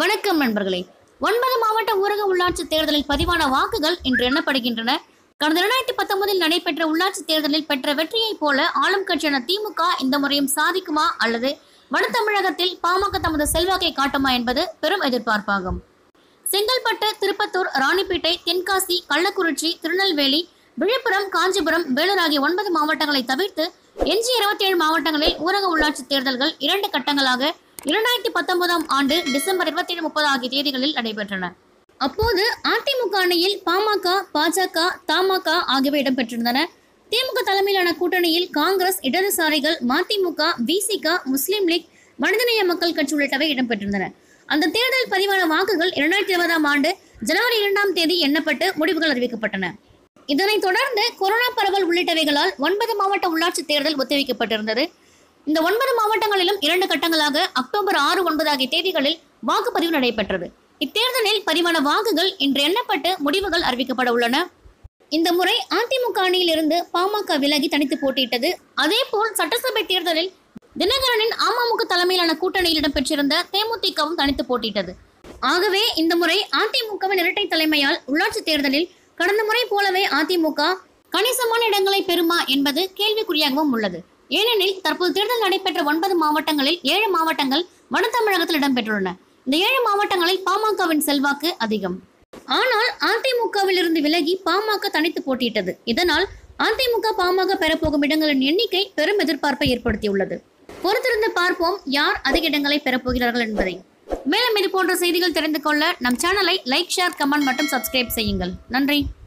வணக்கம் நண்பர்களே ஒன்பது மாவட்ட ஊரக உள்ளாட்சி தேர்தலில் பதிவான வாக்குகள் இன்று எண்ணப்படுகின்றன கடந்த இரண்டாயிரத்தி பத்தொன்பதில் நடைபெற்ற உள்ளாட்சி தேர்தலில் பெற்ற வெற்றியைப் போல ஆளும் கட்சியான திமுக இந்த முறையும் சாதிக்குமா அல்லது வட தமிழகத்தில் பாமக தமது செல்வாக்கை காட்டுமா என்பது பெரும் எதிர்பார்ப்பாகும் செங்கல்பட்டு திருப்பத்தூர் ராணிப்பேட்டை தென்காசி கள்ளக்குறிச்சி திருநெல்வேலி விழுப்புரம் காஞ்சிபுரம் வேலூர் ஆகிய ஒன்பது மாவட்டங்களை தவிர்த்து எஞ்சிய இருபத்தி ஏழு மாவட்டங்களில் ஊரக உள்ளாட்சி தேர்தல்கள் இரண்டு கட்டங்களாக இரண்டாயிரத்தி பத்தொன்பதாம் ஆண்டு டிசம்பர் இருபத்தி ஏழு முப்பது ஆகிய தேதிகளில் நடைபெற்றன அப்போது அதிமுக அணியில் பாமக பாஜக தமாக ஆகியவை இடம்பெற்றிருந்தன திமுக தலைமையிலான கூட்டணியில் காங்கிரஸ் இடதுசாரிகள் மதிமுக விசிக முஸ்லீம் லீக் மனிதநேய மக்கள் கட்சி உள்ளிட்டவை இடம்பெற்றிருந்தன அந்த தேர்தல் பதிவான வாக்குகள் இரண்டாயிரத்தி இருபதாம் ஆண்டு ஜனவரி இரண்டாம் தேதி எண்ணப்பட்டு முடிவுகள் அறிவிக்கப்பட்டன இதனைத் தொடர்ந்து கொரோனா பரவல் உள்ளிட்டவைகளால் ஒன்பது மாவட்ட உள்ளாட்சி தேர்தல் ஒத்திவைக்கப்பட்டிருந்தது இந்த ஒன்பது மாவட்டங்களிலும் இரண்டு கட்டங்களாக அக்டோபர் ஆறு ஒன்பது ஆகிய தேதிகளில் வாக்குப்பதிவு நடைபெற்றது இத்தேர்தலில் பதிவான வாக்குகள் இன்று எண்ணப்பட்டு முடிவுகள் அறிவிக்கப்பட உள்ளன இந்த முறை அதிமுக அணியில் இருந்து பாமக விலகி தனித்து போட்டியிட்டது அதேபோல் சட்டசபை தேர்தலில் தினகரனின் அமமுக தலைமையிலான கூட்டணியில் இடம்பெற்றிருந்த தேமுதிகவும் தனித்து போட்டியிட்டது ஆகவே இந்த முறை அதிமுகவின் இரட்டை தலைமையால் உள்ளாட்சி தேர்தலில் கடந்த முறை போலவே அதிமுக கணிசமான இடங்களை பெறுமா என்பது கேள்விக்குறியாகவும் உள்ளது ஏனெனில் தற்போது தேர்தல் நடைபெற்ற ஒன்பது மாவட்டங்களில் ஏழு மாவட்டங்கள் வட தமிழகத்தில் இடம்பெற்றுள்ளன இந்த ஏழு மாவட்டங்களில் பாமகவின் செல்வாக்கு அதிகம் ஆனால் அதிமுகவில் இருந்து விலகி பாமக தனித்து போட்டியிட்டது இதனால் அதிமுக பாமக பெறப்போகும் இடங்களின் எண்ணிக்கை பெரும் எதிர்பார்ப்பை ஏற்படுத்தியுள்ளது பொறுத்திருந்து பார்ப்போம் யார் அதிக இடங்களை பெறப்போகிறார்கள் என்பதை மேலும் இது போன்ற செய்திகள் தெரிந்து கொள்ள நம் சேனலை லைக் ஷேர் கமெண்ட் மற்றும் சப்ஸ்கிரைப் செய்யுங்கள் நன்றி